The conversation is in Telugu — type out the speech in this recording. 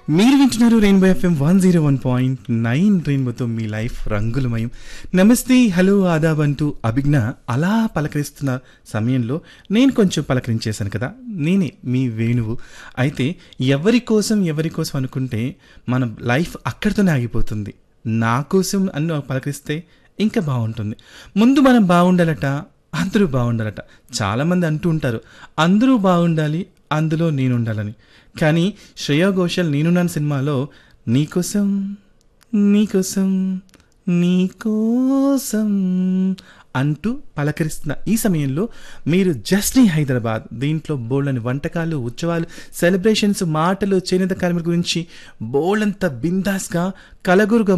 మీరు వింటున్నారు rainbow FM one zero one point nine రెయిన్బోతో మీ లైఫ్ రంగులమయం నమస్తే హలో ఆదాబ్ అంటూ అభిజ్ఞ అలా పలకరిస్తున్న సమయంలో నేను కొంచెం పలకరించేశాను కదా నేనే మీ వేణువు అయితే ఎవరి కోసం ఎవరి కోసం అనుకుంటే మన లైఫ్ అక్కడితోనే ఆగిపోతుంది నా కోసం అన్ను పలకరిస్తే ఇంకా బాగుంటుంది ముందు మనం బాగుండాలట అందరూ బాగుండాలట చాలామంది అంటూ ఉంటారు అందరూ బాగుండాలి అందులో నేను ఉండాలని కానీ శ్రేయా ఘోషల్ నేనున్నాను సినిమాలో నీకోసం నీకోసం నీకోసం అంటూ పలకరిస్తున్న ఈ సమయంలో మీరు జస్నీ హైదరాబాద్ దీంట్లో బోల్డని వంటకాలు ఉత్సవాలు సెలబ్రేషన్స్ మాటలు చేనేత కార్మికుల గురించి బోల్డంత బిందాస్గా కలగురుగా